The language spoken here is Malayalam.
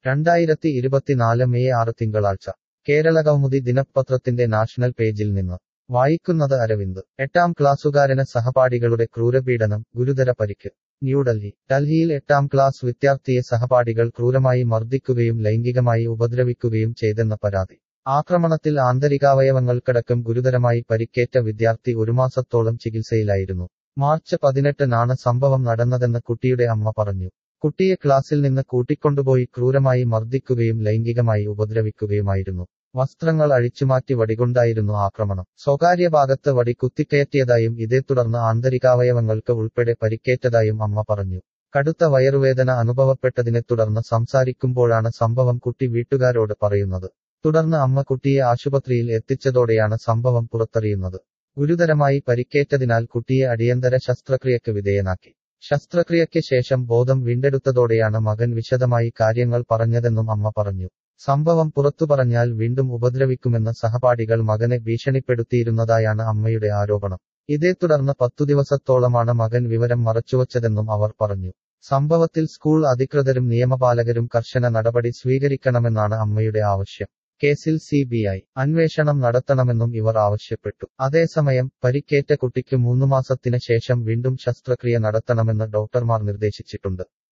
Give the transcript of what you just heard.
രണ്ടായിരത്തി ഇരുപത്തിനാല് മെയ് ആറ് തിങ്കളാഴ്ച കേരള കൗമുദി ദിനപത്രത്തിന്റെ നാഷണൽ പേജിൽ നിന്ന് വായിക്കുന്നത് അരവിന്ദ് എട്ടാം ക്ലാസ്സുകാരന് സഹപാഠികളുടെ ക്രൂരപീഡനം ഗുരുതര പരിക്ക് ന്യൂഡൽഹി ഡൽഹിയിൽ എട്ടാം ക്ലാസ് വിദ്യാർത്ഥിയെ സഹപാഠികൾ ക്രൂരമായി മർദ്ദിക്കുകയും ലൈംഗികമായി ഉപദ്രവിക്കുകയും ചെയ്തെന്ന പരാതി ആക്രമണത്തിൽ ആന്തരികാവയവങ്ങൾക്കടക്കം ഗുരുതരമായി പരിക്കേറ്റ വിദ്യാർത്ഥി ഒരു മാസത്തോളം ചികിത്സയിലായിരുന്നു മാർച്ച് പതിനെട്ടിനാണ് സംഭവം നടന്നതെന്ന് കുട്ടിയുടെ അമ്മ പറഞ്ഞു കുട്ടിയെ ക്ലാസ്സിൽ നിന്ന് കൂട്ടിക്കൊണ്ടുപോയി ക്രൂരമായി മർദ്ദിക്കുകയും ലൈംഗികമായി ഉപദ്രവിക്കുകയുമായിരുന്നു വസ്ത്രങ്ങൾ അഴിച്ചുമാറ്റി വടികൊണ്ടായിരുന്നു ആക്രമണം സ്വകാര്യ ഭാഗത്ത് വടി കുത്തിക്കയറ്റിയതായും ഇതേ തുടർന്ന് ആന്തരികാവയവങ്ങൾക്ക് ഉൾപ്പെടെ പരിക്കേറ്റതായും അമ്മ പറഞ്ഞു കടുത്ത വയറുവേദന അനുഭവപ്പെട്ടതിനെ തുടർന്ന് സംസാരിക്കുമ്പോഴാണ് സംഭവം കുട്ടി വീട്ടുകാരോട് പറയുന്നത് തുടർന്ന് അമ്മ കുട്ടിയെ ആശുപത്രിയിൽ എത്തിച്ചതോടെയാണ് സംഭവം പുറത്തറിയുന്നത് ഗുരുതരമായി പരിക്കേറ്റതിനാൽ കുട്ടിയെ അടിയന്തര ശസ്ത്രക്രിയക്ക് വിധേയനാക്കി ശസ്ത്രക്രിയയ്ക്ക് ശേഷം ബോധം വീണ്ടെടുത്തതോടെയാണ് മകൻ വിശദമായി കാര്യങ്ങൾ പറഞ്ഞതെന്നും അമ്മ പറഞ്ഞു സംഭവം പുറത്തു പറഞ്ഞാൽ വീണ്ടും ഉപദ്രവിക്കുമെന്ന് സഹപാഠികൾ മകനെ ഭീഷണിപ്പെടുത്തിയിരുന്നതായാണ് അമ്മയുടെ ആരോപണം ഇതേ തുടർന്ന് പത്തു ദിവസത്തോളമാണ് മകൻ വിവരം മറച്ചുവച്ചതെന്നും അവർ പറഞ്ഞു സംഭവത്തിൽ സ്കൂൾ അധികൃതരും നിയമപാലകരും കർശന നടപടി സ്വീകരിക്കണമെന്നാണ് അമ്മയുടെ ആവശ്യം കേസിൽ സി ബി ഐ അന്വേഷണം നടത്തണമെന്നും ഇവർ ആവശ്യപ്പെട്ടു അതേസമയം പരിക്കേറ്റ കുട്ടിക്ക് മൂന്നു മാസത്തിന് ശേഷം വീണ്ടും ശസ്ത്രക്രിയ നടത്തണമെന്ന് ഡോക്ടർമാർ നിർദ്ദേശിച്ചിട്ടുണ്ട്